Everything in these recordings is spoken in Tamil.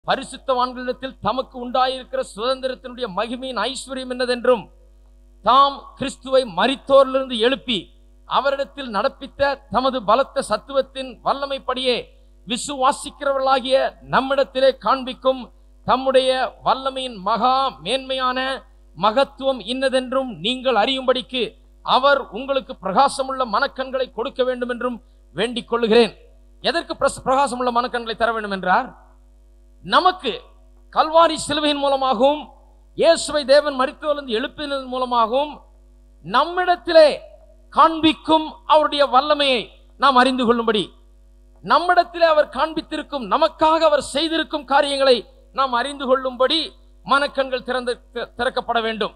பரிசுத்தவான்களிடத்தில் தமக்கு உண்டாயிருக்கிற சுதந்திரத்தினுடைய மகிமையின் ஐஸ்வர்யம் என்னதென்றும் தாம் கிறிஸ்துவை மரித்தோரிலிருந்து எழுப்பி அவரிடத்தில் நடப்பித்த தமது பலத்த சத்துவத்தின் வல்லமைப்படியே விசுவாசிக்கிறவர்களாகிய நம்மிடத்திலே காண்பிக்கும் தம்முடைய வல்லமையின் மகா மேன்மையான மகத்துவம் இன்னதென்றும் நீங்கள் அறியும்படிக்கு அவர் உங்களுக்கு பிரகாசமுள்ள மனக்கண்களை கொடுக்க வேண்டும் என்றும் வேண்டிக் கொள்கிறேன் எதற்கு பிரஸ்- பிரகாசமுள்ள மனக்கண்களை தர வேண்டும் என்றார் நமக்கு கல்வாரி சிலுவையின் மூலமாகவும் இயேசுவை தேவன் மரித்தோலிருந்து எழுப்பினதன் மூலமாகவும் நம்மிடத்திலே காண்பிக்கும் அவருடைய வல்லமையை நாம் அறிந்து கொள்ளும்படி நம்மிடத்திலே அவர் காண்பித்திருக்கும் நமக்காக அவர் செய்திருக்கும் காரியங்களை நாம் அறிந்து கொள்ளும்படி மனக்கண்கள் திறந்து தி- திறக்கப்பட வேண்டும்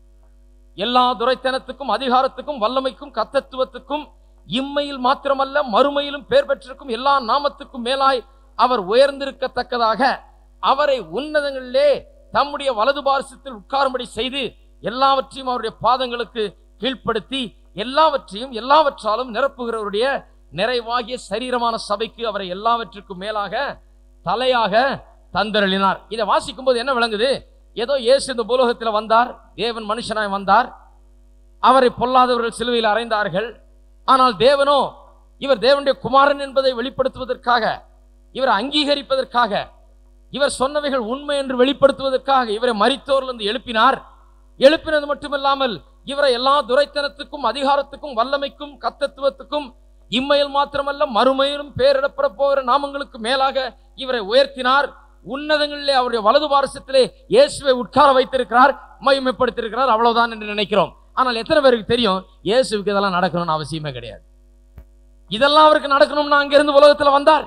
எல்லா துரைத்தனத்துக்கும் அதிகாரத்துக்கும் வல்லமைக்கும் கத்தத்துவத்துக்கும் இம்மையில் மாத்திரமல்ல மறுமையிலும் பேர் பெற்றிருக்கும் எல்லா நாமத்துக்கும் மேலாய் அவர் உயர்ந்திருக்கத்தக்கதாக அவரை உன்னதங்களிலே தம்முடைய வலது பாரசத்தில் உட்காரும்படி செய்து எல்லாவற்றையும் அவருடைய பாதங்களுக்கு கீழ்ப்படுத்தி எல்லாவற்றையும் எல்லாவற்றாலும் நிரப்புகிறவருடைய நிறைவாகிய சரீரமான சபைக்கு அவரை எல்லாவற்றிற்கும் மேலாக தலையாக தந்தருளினார் இதை வாசிக்கும் போது என்ன விளங்குது ஏதோ இயேசு இந்த பூலோகத்தில் வந்தார் தேவன் மனுஷனாய் வந்தார் அவரை பொல்லாதவர்கள் சிலுவையில் அறைந்தார்கள் ஆனால் தேவனோ இவர் தேவனுடைய குமாரன் என்பதை வெளிப்படுத்துவதற்காக இவரை அங்கீகரிப்பதற்காக இவர் சொன்னவைகள் உண்மை என்று வெளிப்படுத்துவதற்காக இவரை மரித்தோரிலிருந்து எழுப்பினார் எழுப்பினது மட்டுமல்லாமல் இவரை எல்லா துரைத்தனத்துக்கும் அதிகாரத்துக்கும் வல்லமைக்கும் கத்தத்துவத்துக்கும் இம்மையில் மாத்திரமல்ல மறுமையிலும் பேரிடப்பட போகிற நாமங்களுக்கு மேலாக இவரை உயர்த்தினார் உன்னதங்களிலே அவருடைய வலது பாரசத்திலே இயேசுவை உட்கார வைத்திருக்கிறார் மகிமைப்படுத்தியிருக்கிறார் அவ்வளவுதான் என்று நினைக்கிறோம் ஆனால் எத்தனை பேருக்கு தெரியும் இயேசுவுக்கு இதெல்லாம் நடக்கணும்னு அவசியமே கிடையாது இதெல்லாம் அவருக்கு நடக்கணும்னு அங்கிருந்து உலகத்துல வந்தார்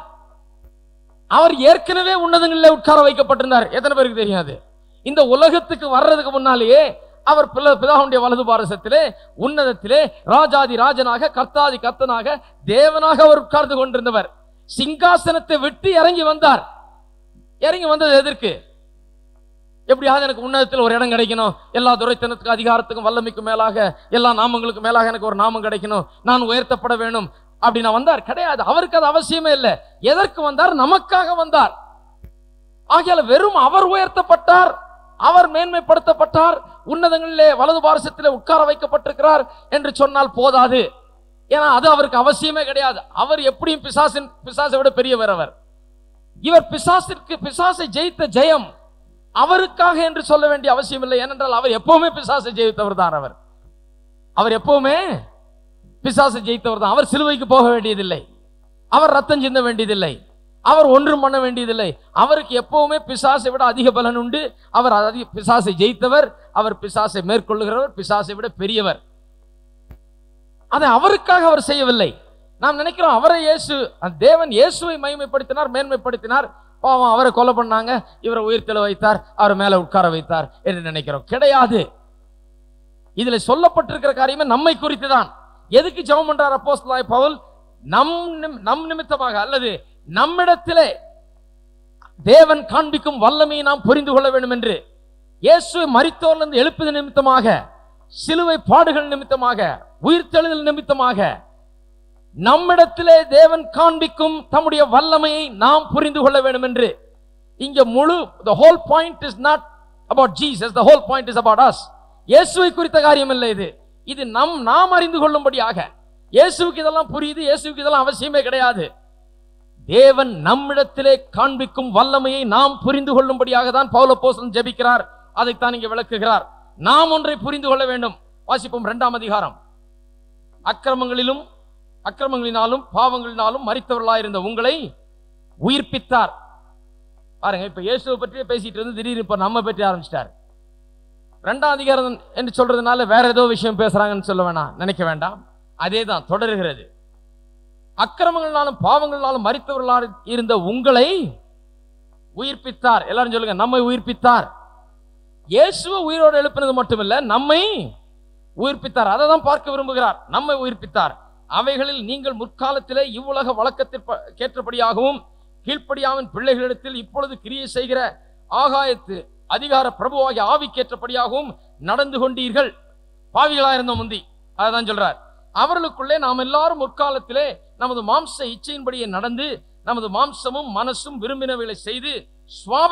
அவர் ஏற்கனவே உன்னதங்களிலே உட்கார வைக்கப்பட்டிருந்தார் எத்தனை பேருக்கு தெரியாது இந்த உலகத்துக்கு வர்றதுக்கு முன்னாலேயே அவர் பிள்ள- பிதாவுடைய வலது பாரசத்திலே உன்னதத்திலே ராஜாதி ராஜனாக கர்த்தாதி கர்த்தனாக தேவனாக அவர் உட்கார்ந்து கொண்டிருந்தவர் சிங்காசனத்தை விட்டு இறங்கி வந்தார் இறங்கி வந்தது எதற்கு எப்படியாவது எனக்கு உன்னதத்தில் ஒரு இடம் கிடைக்கணும் எல்லா துரைத்தனத்துக்கும் அதிகாரத்துக்கும் வல்லமைக்கும் மேலாக எல்லா நாமங்களுக்கும் மேலாக எனக்கு ஒரு நாமம் கிடைக்கணும் நான் உயர்த்தப்பட வேணும் அப்படி நான் வந்தார் கிடையாது அவருக்கு அது அவசியமே இல்லை எதற்கு வந்தார் நமக்காக வந்தார் ஆகையால வெறும் அவர் உயர்த்தப்பட்டார் அவர் மேன்மைப்படுத்தப்பட்டார் உன்னதங்களிலே வலது பாரசத்திலே உட்கார வைக்கப்பட்டிருக்கிறார் என்று சொன்னால் போதாது ஏன்னா அது அவருக்கு அவசியமே கிடையாது அவர் எப்படியும் பிசாசின் பிசாசை விட பெரியவர் அவர் இவர் பிசாசிற்கு பிசாசை ஜெயித்த ஜெயம் அவருக்காக என்று சொல்ல வேண்டிய அவசியம் இல்லை ஏனென்றால் அவர் எப்பவுமே பிசாசை ஜெயித்தவர் தான் அவர் அவர் எப்பவுமே பிசாசை ஜெயித்தவர் தான் அவர் சிலுவைக்கு போக வேண்டியதில்லை அவர் ரத்தம் சிந்த வேண்டியதில்லை அவர் ஒன்றும் பண்ண வேண்டியதில்லை அவருக்கு எப்பவுமே பிசாசை விட அதிக பலன் உண்டு அவர் அதிக பிசாசை ஜெயித்தவர் அவர் பிசாசை மேற்கொள்ளுகிறவர் பிசாசை விட பெரியவர் அதை அவருக்காக அவர் செய்யவில்லை நாம் நினைக்கிறோம் அவரை இயேசு அந்த தேவன் இயேசுவை மகிமைப்படுத்தினார் மேன்மைப்படுத்தினார் பாவம் அவரை கொலை பண்ணாங்க இவரை உயிர்த்தெழ வைத்தார் அவர் மேல உட்கார வைத்தார் என்று நினைக்கிறோம் கிடையாது இதுல சொல்லப்பட்டிருக்கிற காரியமே நம்மை குறித்து தான் எதுக்கு ஜெபம் பண்றார் அப்போஸ்தலனாகிய பவுல் நம் நிம்- நம் நிமித்தமாக அல்லது நம்மிடத்திலே தேவன் காண்பிக்கும் வல்லமையை நாம் புரிந்து கொள்ள வேண்டும் என்று இயேசுவை மரித்தோரிலிருந்து எழுப்பது நிமித்தமாக சிலுவை பாடுகள் நிமித்தமாக உயிர்த்தெழுதல் நிமித்தமாக நம்மிடத்திலே தேவன் காண்பிக்கும் தம்முடைய வல்லமையை நாம் புரிந்து கொள்ள வேண்டும் என்று இங்க முழு the whole point is not about Jesus the whole point is about us இயேசுவை குறித்த காரியம் இல்லை இது இது நம் நாம் அறிந்து கொள்ளும்படியாக இயேசுவுக்கு இதெல்லாம் புரியுது இயேசுவுக்கு இதெல்லாம் அவசியமே கிடையாது தேவன் நம்மிடத்திலே காண்பிக்கும் வல்லமையை நாம் புரிந்து கொள்ளும்படியாக தான் பவுலப்போஸ்தலன் ஜெபிக்கிறார் அதைத்தான் இங்கே விளக்குகிறார் நாம் ஒன்றை புரிந்து கொள்ள வேண்டும் வாசிப்போம் இரண்டாம் அதிகாரம் அக்கிரமங்களிலும் அக்கிரமங்களினாலும் பாவங்களினாலும் மறித்தவர்களாயிருந்த உங்களை உயிர்ப்பித்தார் பாருங்க இப்ப இயேசுவை பற்றியே பேசிட்டு இருந்து திடீர்னு இப்ப நம்ம பற்றி ஆரம்பிச்சிட்டார் ரெண்டாம் அதிகாரம் என்று சொல்றதுனால வேற ஏதோ விஷயம் பேசுறாங்கன்னு சொல்ல வேணாம் நினைக்க வேண்டாம் அதே தான் தொடர்கிறது அக்கிரமங்களினாலும் பாவங்களினாலும் மறித்தவர்களாக இருந்த உங்களை உயிர்ப்பித்தார் எல்லாரும் சொல்லுங்க நம்மை உயிர்ப்பித்தார் இயேசுவை உயிரோடு எழுப்பினது மட்டுமில்ல நம்மை உயிர்ப்பித்தார் அதை தான் பார்க்க விரும்புகிறார் நம்மை உயிர்ப்பித்தார் அவைகளில் நீங்கள் முற்காலத்திலே இவ்வுலக வழக்கத்திற்கு கேற்றபடியாகவும் கீழ்ப்படியாவின் பிள்ளைகளிடத்தில் இப்பொழுது கிரியை செய்கிற ஆகாயத்து அதிகார பிரபுவாகிய ஆவிக்கேற்றபடியாகவும் நடந்து கொண்டீர்கள் பாவிகளாயிருந்த முந்தி அதான் சொல்றார் அவர்களுக்குள்ளே நாம் எல்லாரும் முற்காலத்திலே நமது மாம்ச இச்சையின்படியே நடந்து நமது மாம்சமும் மனசும் விரும்பினவைகளை செய்து சுவாப